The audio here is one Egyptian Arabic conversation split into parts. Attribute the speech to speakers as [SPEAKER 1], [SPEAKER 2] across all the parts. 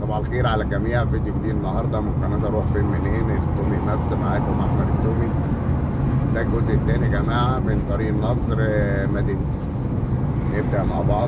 [SPEAKER 1] صباح الخير على الجميع فيديو جديد النهارده من قناه اروح فين منين التومي مابس معاكم احمد التومي ده الجزء الثاني يا جماعه من طريق النصر آه، مدينتي نبدا مع بعض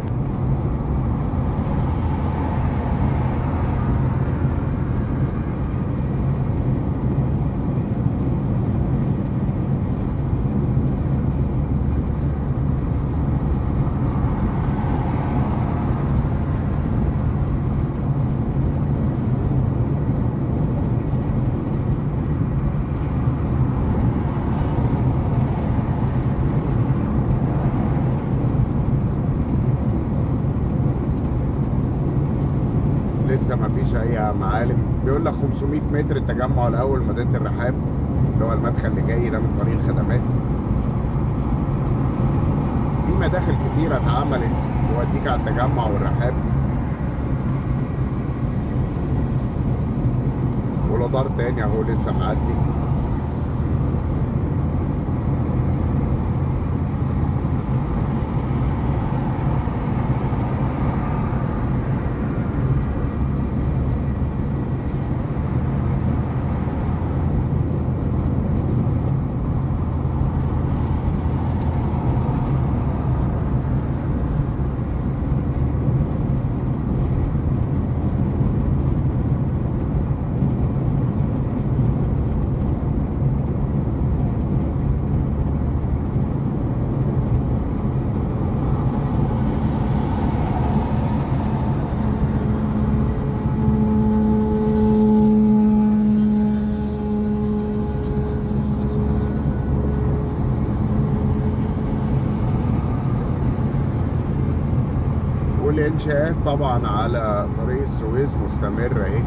[SPEAKER 1] لسه ما فيش اي معالم بيقول لك 500 متر التجمع الاول مدينه الرحاب اللي هو المدخل اللي جاي ده من طريق الخدمات في مداخل كتيرة اتعملت توديك على التجمع والرحاب ولدار تاني اهو لسه معدي والانشاءات طبعا على طريق السويس مستمرة اهي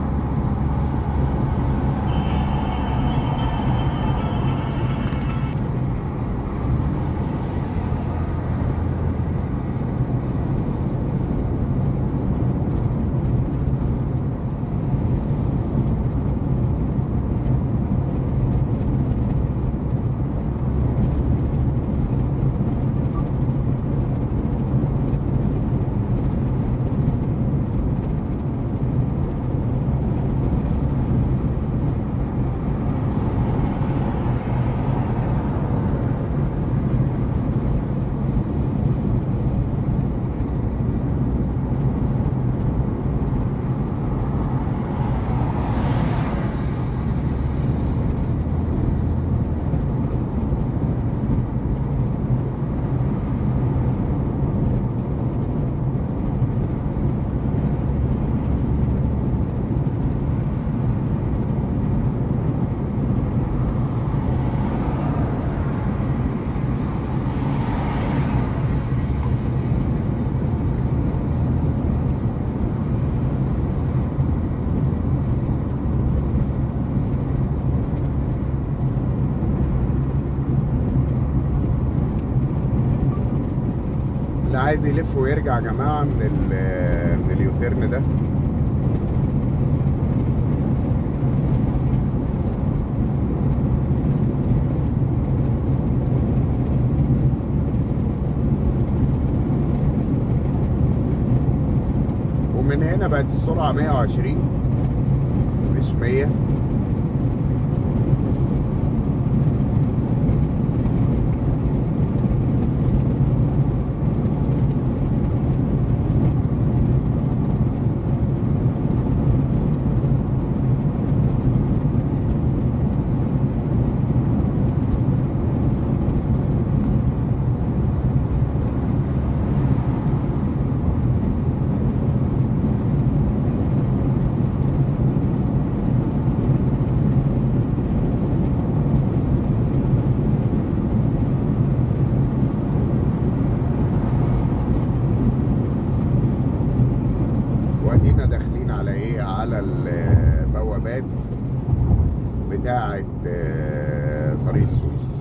[SPEAKER 1] اللي عايز يلف ويرجع يا جماعة من ال- من اليوتيرن ده ومن هنا بقت السرعة 120 مش 100 وادينا داخلين على ايه على البوابات بتاعه آه، طريق السويس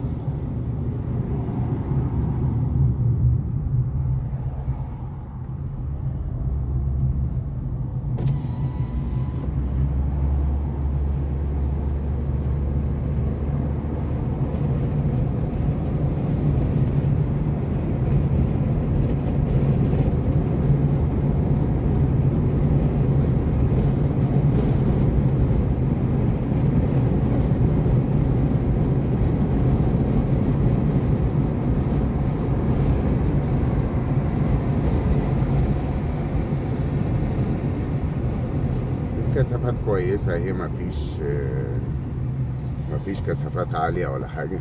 [SPEAKER 1] كثافات كويسة اهي مفيش آه، مفيش كثافات عالية ولا حاجة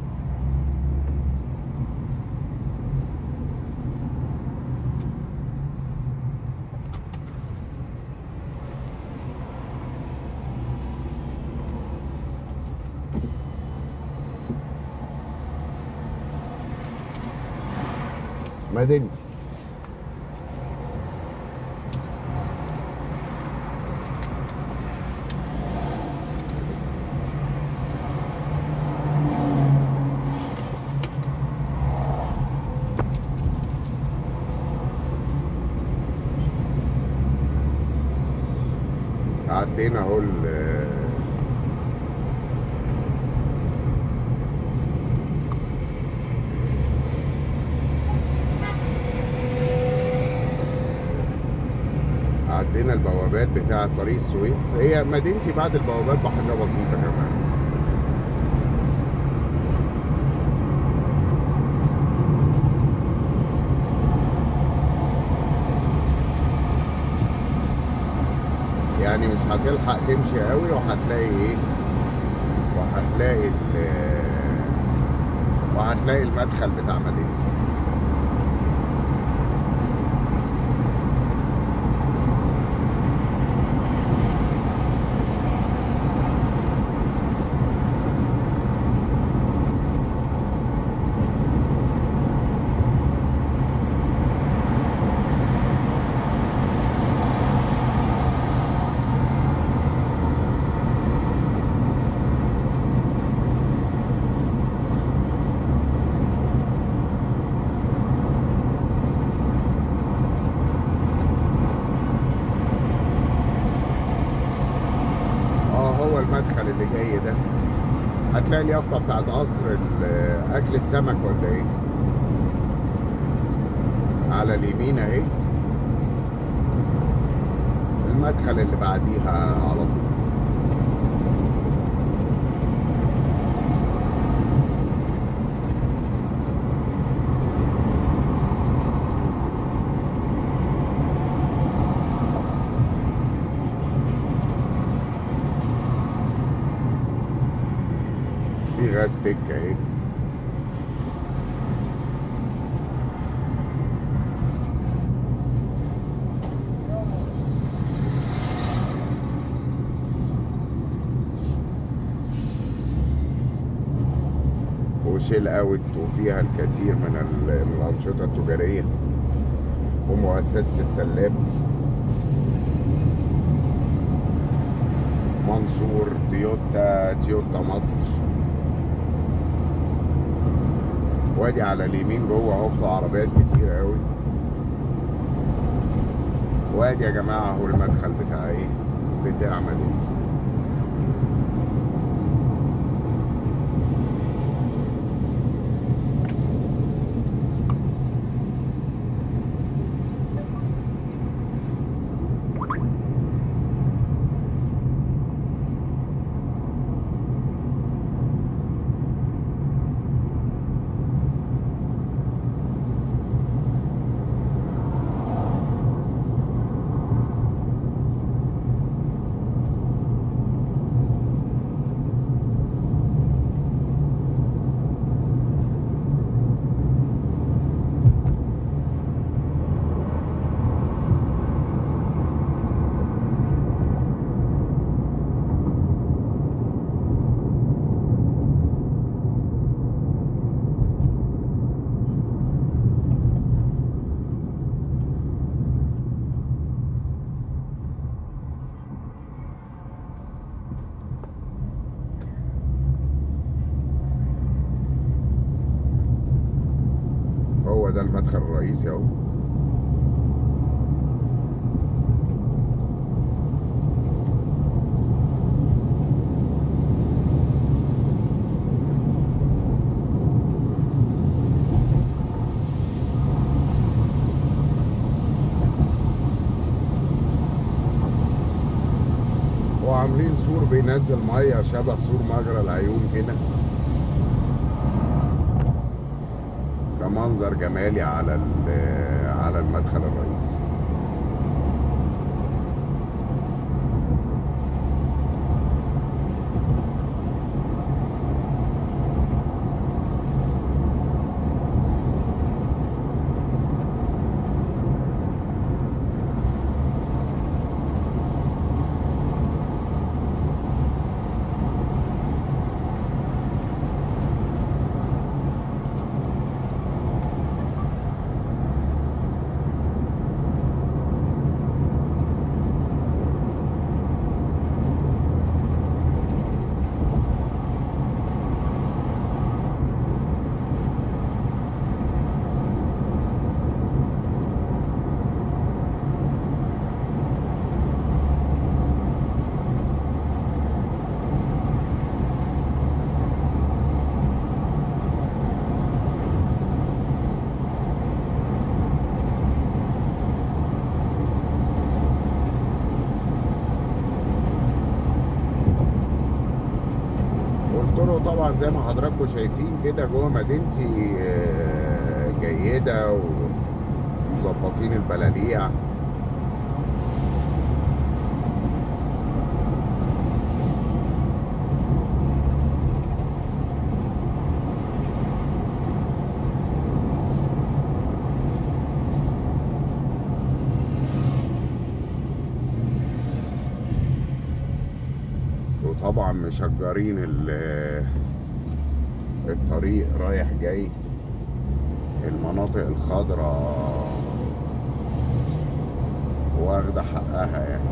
[SPEAKER 1] مدينتي عدينا اهو ال- عدينا البوابات بتاعة طريق السويس هي مدينتي بعد البوابات بحاجة بسيطة كمان يعني مش هتلحق تمشي قوي وهتلاقي ايه وهتلاقي ال- وهتلاقي المدخل بتاع مدينتي اه هو المدخل اللي جاي ده هتلاقي اليافطه بتاعت قصر ال- اكل السمك ولا ايه على اليمين اهي المدخل اللي بعديها على طول في غاز تك اهي وشيل اوت وفيها الكثير من ال- من الانشطه التجاريه ومؤسسه السلاب منصور تويوتا تويوتا مصر وادي على اليمين جوه اهو بتوع عربيات كتير قوي وادي يا جماعه اهو المدخل بتاع ايه بتاع مدينتي هو ده المدخل الرئيسي اهو وعاملين سور بينزل ميه شبه سور مجرى العيون كده كمنظر جمالي على ال- على المدخل الرئيسي الطرق طبعا زي ما حضراتكم شايفين كده جوه مدينتي آه، جيدة ومظبطين البلاليع وطبعا مشجرين ال- الطريق رايح جاي المناطق الخضراء واخدة حقها يعني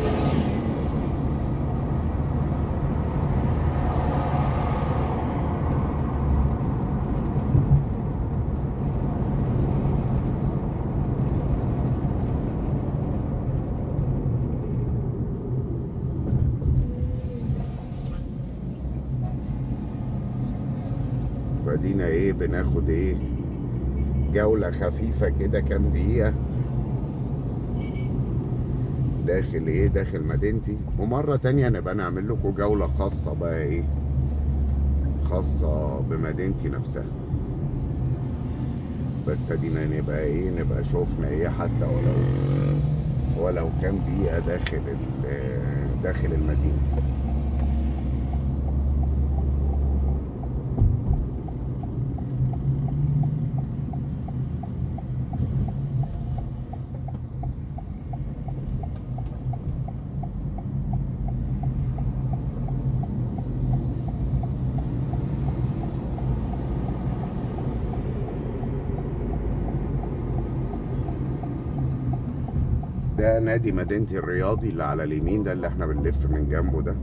[SPEAKER 1] فدينا ايه بناخد ايه جولة خفيفة كده كام دقيقة داخل ايه داخل مدينتي ومرة تانية نبقى نعمل لكم جولة خاصة بقى ايه خاصة بمدينتي نفسها بس ادينا نبقى ايه نبقى شوفنا ايه حتى ولو ولو كام دقيقة داخل ال- داخل المدينة ده نادي مدينتي الرياضي اللي على اليمين ده اللي احنا بنلف من جنبه ده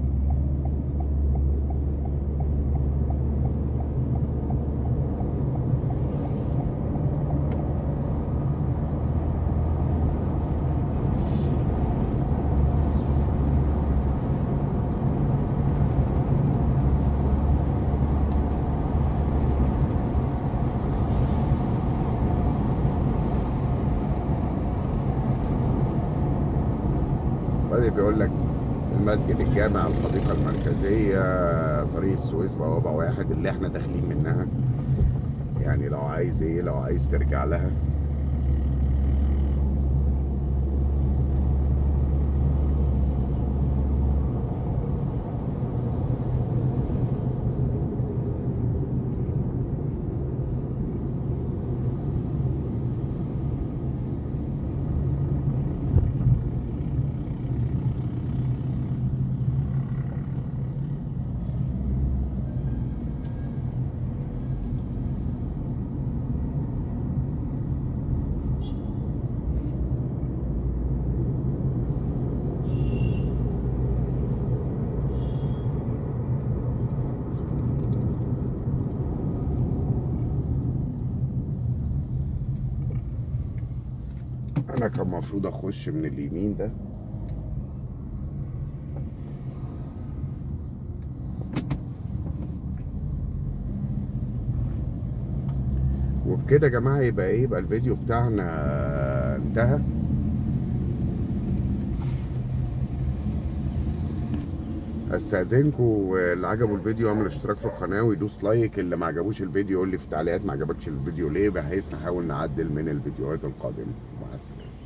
[SPEAKER 1] بعدين بيقول لك المسجد الجامع الحديقة المركزية طريق السويس بوابة واحد اللي احنا داخلين منها يعني لو عايز ايه لو عايز ترجع لها انا كان المفروض اخش من اليمين ده وبكده يا جماعه يبقى ايه يبقى الفيديو بتاعنا انتهى استاذنكم اللي عجبه الفيديو يعمل اشتراك في القناه ويدوس لايك اللي ما عجبوش الفيديو يقول لي في التعليقات ما عجبكش الفيديو ليه بحيث نحاول نعدل من الفيديوهات القادمه مع السلامه